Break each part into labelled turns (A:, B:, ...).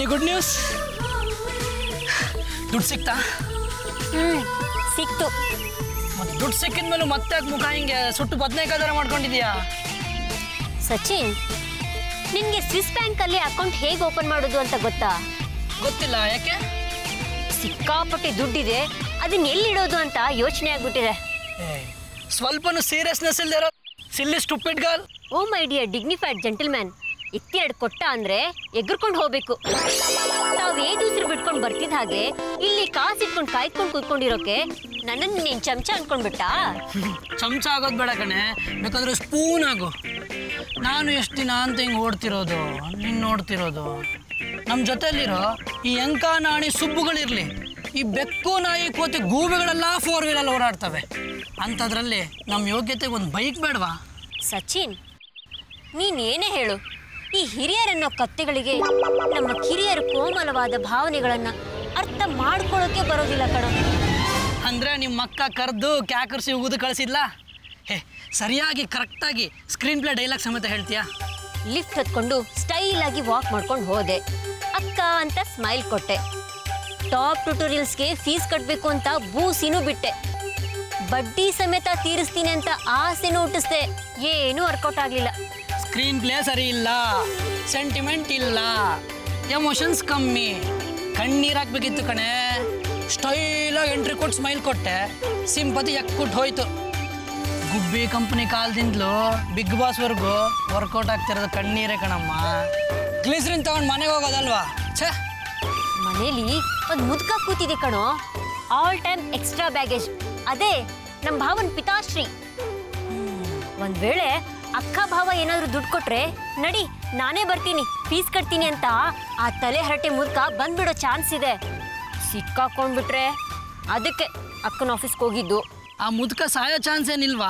A: any good news ದುಡ್ಡು ಸಿಕ್ತಾ
B: ಹ್ಮ್ ಸಿಕ್ತು
A: ಮತ್ತೆ ದುಡ್ಡು ಸಿಕ್ಕಿದ ಮೇಲೂ ಮತ್ತೆ ಯಾಕ್ ಮುಖ ಹಿಂಗೆ ಸುಟ್ಟು ಬದನೇಕಾಯಿ ಥರ ಮಾಡ್ಕೊಂಡಿದ್ಯಾ
B: ಸಚಿನ್ ನಿನ್ಗೆ ಸ್ವಿಸ್ ಬ್ಯಾಂಕ್ ಅಲ್ಲಿ ಅಕೌಂಟ್ ಹೇಗೆ ಓಪನ್ ಮಾಡೋದು ಅಂತ ಗೊತ್ತಾ
A: ಗೊತ್ತಿಲ್ಲ ಯಾಕೆ
B: ಸಿಕ್ಕಾಪಟ್ಟೆ ದುಡ್ಡಿದೆ ಅದನ್ನ ಎಲ್ಲಿಡೋದು ಅಂತ ಯೋಚನೆ ಆಗ್ಬಿಟ್ಟಿದೆ
A: ಏ, ಸ್ವಲ್ಪನೂ ಸೀರಿಯಸ್ನೆಸ್ ಇಲ್ದಿರೋ silly stupid girl
B: oh my dear dignified gentleman ಎತ್ತೆರಡು ಕೊಟ್ಟ ಅಂದ್ರೆ ಎಗ್ರಕೊಂಡು ಹೋಗ್ಬೇಕು ತಾವ್ ಏಟ್ ಉಸಿರು ಬಿಟ್ಕೊಂಡು ಬರ್ತಿದ್ ಹಾಗೆ ಇಲ್ಲಿ ಕಾಸು ಇಟ್ಕೊಂಡು ಕಾಯ್ಕೊಂಡು ಕೂತ್ಕೊಂಡಿರೋಕೆ ನನ್ನನ್ನು ನೀನ್ ಚಮಚ ಅನ್ಕೊಂಡ್ಬಿಟ್ಟಾ
A: ಚಮಚ ಆಗೋದು ಬೇಡ ಕಣೆ ಬೇಕಾದ್ರೆ ಸ್ಪೂನ್ ಆಗು ನಾನು ಎಷ್ಟು ದಿನ ಅಂತ ಹಿಂಗೆ ಓಡ್ತಿರೋದು ನೀನು ನೋಡ್ತಿರೋದು ನಮ್ಮ ಜೊತೆಲಿರೋ ಈ ಅಂಕ ನಾಣಿ ಸುಬ್ಬುಗಳಿರಲಿ ಈ ಬೆಕ್ಕು ನಾಯಿ ಕೋತಿ ಗೂಬೆಗಳೆಲ್ಲ ಫೋರ್ ವೀಲಲ್ಲಿ ಓಡಾಡ್ತವೆ ಅಂಥದ್ರಲ್ಲಿ ನಮ್ಮ ಯೋಗ್ಯತೆಗೆ ಒಂದು ಬೈಕ್ ಬೇಡವಾ
B: ಸಚಿನ್ ನೀನ್ ಏನೇ ಹೇಳು ಈ ಹಿರಿಯರನ್ನೋ ಕತ್ತೆಗಳಿಗೆ ನಮ್ಮ ಕಿರಿಯರ ಕೋಮಲವಾದ ಭಾವನೆಗಳನ್ನ ಅರ್ಥ ಮಾಡ್ಕೊಳ್ಳೋಕೆ ಬರೋದಿಲ್ಲ ಕಣ
A: ಅಂದರೆ ನಿಮ್ಮ ಅಕ್ಕ ಕರೆದು ಕ್ಯಾಕರ್ಸಿ ಉಗಿದು ಕಳಿಸಿಲ್ಲ ಹೇ ಸರಿಯಾಗಿ ಕರೆಕ್ಟಾಗಿ ಸ್ಕ್ರೀನ್ ಪ್ಲೇ ಡೈಲಾಗ್ ಸಮೇತ ಹೇಳ್ತೀಯಾ
B: ಲಿಫ್ಟ್ ಹತ್ಕೊಂಡು ಸ್ಟೈಲ್ ಆಗಿ ವಾಕ್ ಮಾಡ್ಕೊಂಡು ಹೋದೆ ಅಕ್ಕ ಅಂತ ಸ್ಮೈಲ್ ಕೊಟ್ಟೆ ಟಾಪ್ ಟ್ಯುಟೋರಿಯಲ್ಸ್ಗೆ ಫೀಸ್ ಕಟ್ಟಬೇಕು ಅಂತ ಬೂಸಿನೂ ಬಿಟ್ಟೆ ಬಡ್ಡಿ ಸಮೇತ ತೀರಿಸ್ತೀನಿ ಅಂತ ಆಸೆನೂ ಹುಟ್ಟಿಸ್ದೆ ಏನೂ ವರ್ಕೌಟ್ ಆಗಲಿಲ್ಲ
A: ಸ್ಕ್ರೀನ್ ಪ್ಲೇ ಸರಿ ಇಲ್ಲ ಸೆಂಟಿಮೆಂಟ್ ಇಲ್ಲ ಎಮೋಷನ್ಸ್ ಕಮ್ಮಿ ಕಣ್ಣೀರು ಹಾಕ್ಬೇಕಿತ್ತು ಕಣೆ ಸ್ಟೈಲಾಗಿ ಎಂಟ್ರಿ ಕೊಟ್ಟು ಸ್ಮೈಲ್ ಕೊಟ್ಟೆ ಸಿಂಪತಿ ಎಕ್ಕುಟ್ಟು ಹೋಯ್ತು ಗುಬ್ಬಿ ಕಂಪ್ನಿ ಕಾಲದಿಂದಲೂ ಬಿಗ್ ಬಾಸ್ವರೆಗೂ ವರ್ಕೌಟ್ ಆಗ್ತಿರೋದು ಕಣ್ಣೀರೇ ಕಣಮ್ಮ ಗ್ಲಿಸ್ರಿನ್ ತಗೊಂಡು ಮನೆಗೆ ಹೋಗೋದಲ್ವಾ ಛೇ
B: ಮನೇಲಿ ಒಂದು ಮುದ್ಕ ಕೂತಿದೆ ಕಣೋ ಆಲ್ ಟೈಮ್ ಎಕ್ಸ್ಟ್ರಾ ಬ್ಯಾಗೇಜ್ ಅದೇ ನಮ್ಮ ಭಾವನ್ ಪಿತಾಶ್ರೀ ಒಂದ್ ವೇಳೆ ಅಕ್ಕ ಭಾವ ಏನಾದ್ರು ದುಡ್ಡು ಕೊಟ್ರೆ ನಡಿ ನಾನೇ ಬರ್ತೀನಿ ಫೀಸ್ ಕಟ್ತೀನಿ ಅಂತ ಆ ತಲೆ ಹರಟೆ ಮುದ್ಕ ಬಂದ್ಬಿಡೋ ಚಾನ್ಸ್ ಇದೆ ಸಿಕ್ಕಾಕೊಂಡ್ಬಿಟ್ರೆ ಅದಕ್ಕೆ ಅಕ್ಕನ ಆಫೀಸ್ಗೆ ಹೋಗಿದ್ದು
A: ಆ ಮುದುಕ ಸಾಯೋ ಚಾನ್ಸ್ ಏನಿಲ್ವಾ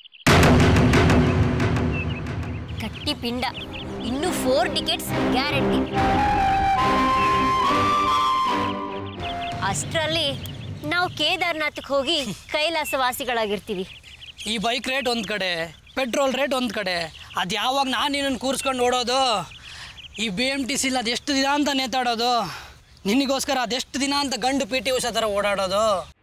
B: ಕಟ್ಟಿ ಪಿಂಡ ಇನ್ನು ಫೋರ್ ಟಿಕೆಟ್ಸ್ ಗ್ಯಾರಂಟಿ ಅಷ್ಟರಲ್ಲಿ ನಾವು ಕೇದಾರ್ನಾಥಕ್ಕೆ ಹೋಗಿ ಕೈಲಾಸವಾಸಿಗಳಾಗಿರ್ತೀವಿ
A: ಈ ಬೈಕ್ ರೇಟ್ ಒಂದು ಕಡೆ ಪೆಟ್ರೋಲ್ ರೇಟ್ ಒಂದು ಕಡೆ ಅದು ಯಾವಾಗ ನಾನು ನಿನ್ನನ್ನು ಕೂರಿಸ್ಕೊಂಡು ಓಡೋದು ಈ ಬಿ ಎಮ್ ಟಿ ಸಿಲ್ ಅದು ಎಷ್ಟು ದಿನ ಅಂತ ನೇತಾಡೋದು ನಿನಗೋಸ್ಕರ ಅದೆಷ್ಟು ದಿನ ಅಂತ ಗಂಡು ಪಿ ಟಿ ಉಷಾ ಥರ ಓಡಾಡೋದು